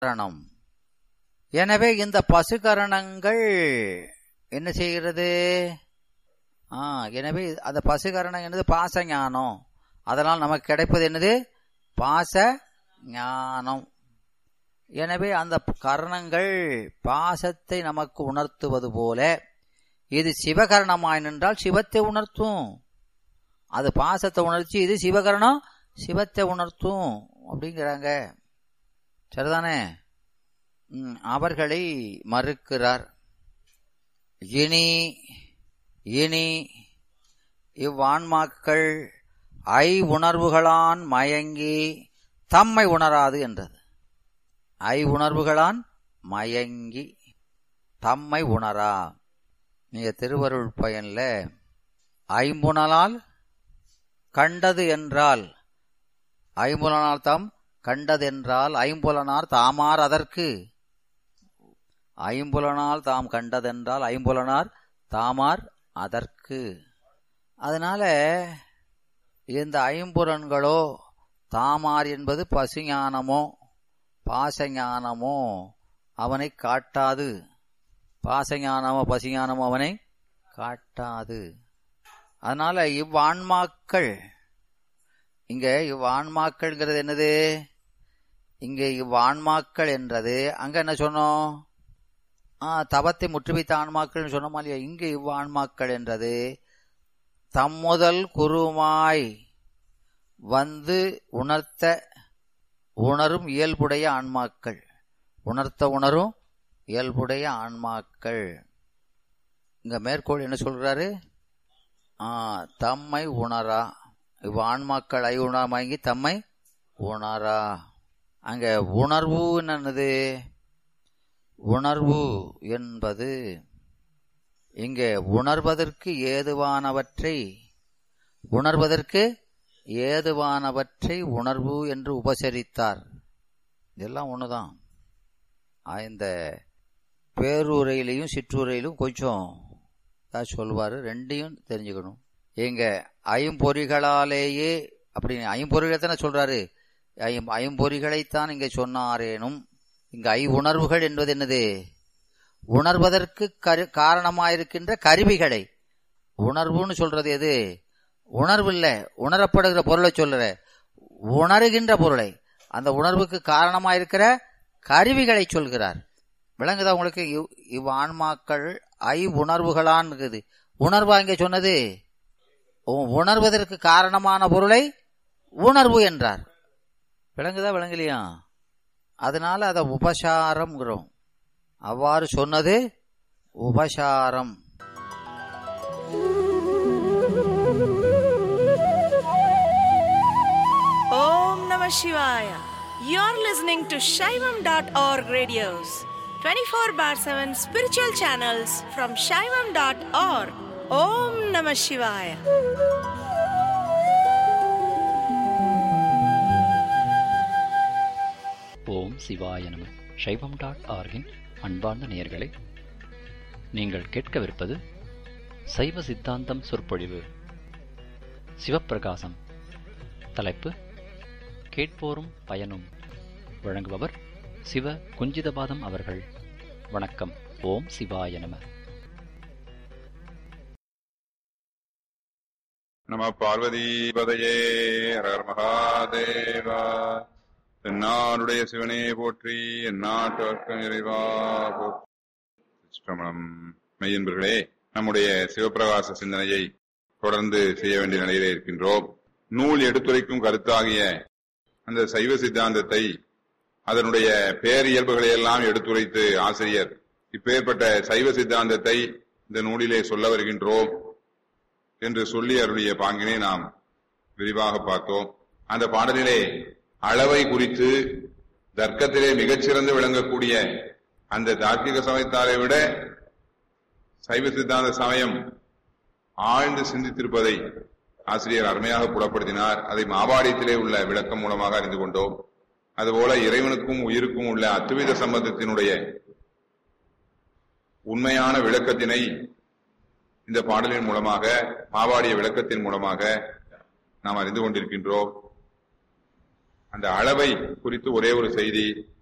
கரணம் எனவே இந்த பசுகரணங்கள் என்ன செய்கிறது ஆ எனவே அந்த பசுகரணம் என்னது பாச ஞானம் அதனால் நமக்கு கிடைப்பது என்னது பாச ஞானம் எனவே அந்த கரணங்கள் பாசத்தை நமக்கு உணர்த்துவது போல இது சிவகரணமாய் நின்றால் சிவத்தை உணர்த்தும் அது பாசத்தை உணர்ச்சி இது சிவகரணம் சிவத்தை உணர்த்தும் அப்படிங்கிறாங்க சரிதானே ம், அவர்களை மறுக்கிறார் இனி இனி இவ்வான்மாக்கள் ஐ உணர்வுகளான் மயங்கி தம்மை உணராது என்றது ஐ உணர்வுகளான் மயங்கி தம்மை உணரா நீங்க திருவருள் பயன்ல ஐம்புணலால் கண்டது என்றால் ஐம்புலனார் தாம் கண்டதென்றால் ஐம்புலனார் தாமார் அதற்கு ஐம்புலனால் தாம் கண்டதென்றால் ஐம்புலனார் தாமார் அதற்கு அதனால இந்த ஐம்புலன்களோ தாமார் என்பது பசுஞானமோ பாசஞானமோ அவனை காட்டாது பாசஞானமோ பசுஞானமோ அவனை காட்டாது அதனால இவ்வான்மாக்கள் இங்க இவ்வான்மாக்கள்ங்கிறது என்னது இங்க இவ்வான்மாக்கள் என்றது அங்க என்ன சொன்னோம் ஆ தவத்தை முற்றுவித்த ஆன்மாக்கள் சொன்னோமா இல்லையா இங்கு இவ்வான்மாக்கள் என்றது தம்முதல் குருமாய் வந்து உணர்த்த உணரும் இயல்புடைய ஆன்மாக்கள் உணர்த்த உணரும் இயல்புடைய ஆன்மாக்கள் இங்க மேற்கோள் என்ன சொல்றாரு ஆ தம்மை உணரா இவ் ஆன்மாக்கள் ஐ உணாமங்கி தம்மை உணரா அங்க உணர்வு என்னது உணர்வு என்பது இங்கே உணர்வதற்கு ஏதுவானவற்றை உணர்வதற்கு ஏதுவானவற்றை உணர்வு என்று உபசரித்தார் இதெல்லாம் ஒண்ணுதான் ஆ, இந்த பேருரையிலையும் சிற்றுரையிலும் கொஞ்சம் தான் சொல்வாரு ரெண்டையும் தெரிஞ்சுக்கணும் எங்க ஐம்பொறிகளாலேயே அப்படின்னு ஐம்பொறிகளை தானே சொல்றாரு ஐம் ஐம்பொறிகளைத்தான் இங்க சொன்னாரேனும் இங்க ஐ உணர்வுகள் என்பது என்னது உணர்வதற்கு கரு காரணமாயிருக்கின்ற கருவிகளை உணர்வுன்னு சொல்றது எது உணர்வு இல்ல உணரப்படுகிற பொருளை சொல்லுற உணருகின்ற பொருளை அந்த உணர்வுக்கு காரணமாயிருக்கிற கருவிகளை சொல்கிறார் விளங்குதா உங்களுக்கு இவ் இவ் ஆன்மாக்கள் ஐ உணர்வுகளான் இருக்குது உணர்வா இங்க சொன்னது உ- உணர்வதற்கு காரணமான பொருளை உணர்வு என்றார் விளங்குதா விளங்கலையா அதனால அத உபசாரம்ங்கிறோம் அவ்வாறு சொன்னது உபசாரம் Om Namah Shivaya. You're listening to Shaivam.org radios, 24 bar 7 spiritual channels from Shaivam.org. Om Namah Shivaya. ஓம் சிவாய நம சைவம் டாட் ஆர்கின் அன்பார்ந்த நேயர்களே நீங்கள் கேட்கவிருப்பது சைவ சித்தாந்தம் சொற்பொழிவு சிவப்பிரகாசம் தலைப்பு கேட்போரும் பயனும் வழங்குபவர் சிவ குஞ்சிதபாதம் அவர்கள் வணக்கம் ஓம் சிவாய நம நம பார்வதிபதையே ஹரர் மகாதேவா தென்னாடுடைய சிவனே போற்றி எந்நாட்டு நிறைவா போற்றி சிற்றம்பலம் மெய்யன்பர்களே நம்முடைய சிவப்பிரகாச சிந்தனையை தொடர்ந்து செய்ய வேண்டிய நிலையிலே இருக்கின்றோம் நூல் எடுத்துரைக்கும் கருத்தாகிய அந்த சைவ சித்தாந்தத்தை அதனுடைய பேரியல்புகளை எல்லாம் எடுத்துரைத்து ஆசிரியர் இப்பேற்பட்ட சைவ சித்தாந்தத்தை இந்த நூலிலே சொல்ல வருகின்றோம் என்று சொல்லி அருளிய பாங்கினை நாம் விரிவாக பார்த்தோம் அந்த பாடலிலே அளவை குறித்து தர்க்கத்திலே மிகச்சிறந்து விளங்கக்கூடிய அந்த தார்க்கிக சமயத்தாரை விட சைவ சித்தாந்த சமயம் ஆழ்ந்து சிந்தித்திருப்பதை ஆசிரியர் அருமையாக புலப்படுத்தினார் அதை மாபாடியத்திலே உள்ள விளக்கம் மூலமாக அறிந்து கொண்டோம் அதுபோல இறைவனுக்கும் உயிருக்கும் உள்ள அத்துவித சம்பந்தத்தினுடைய உண்மையான விளக்கத்தினை இந்த பாடலின் மூலமாக மாவாடிய விளக்கத்தின் மூலமாக நாம் அறிந்து கொண்டிருக்கின்றோம் அந்த அளவை குறித்து ஒரே ஒரு செய்தி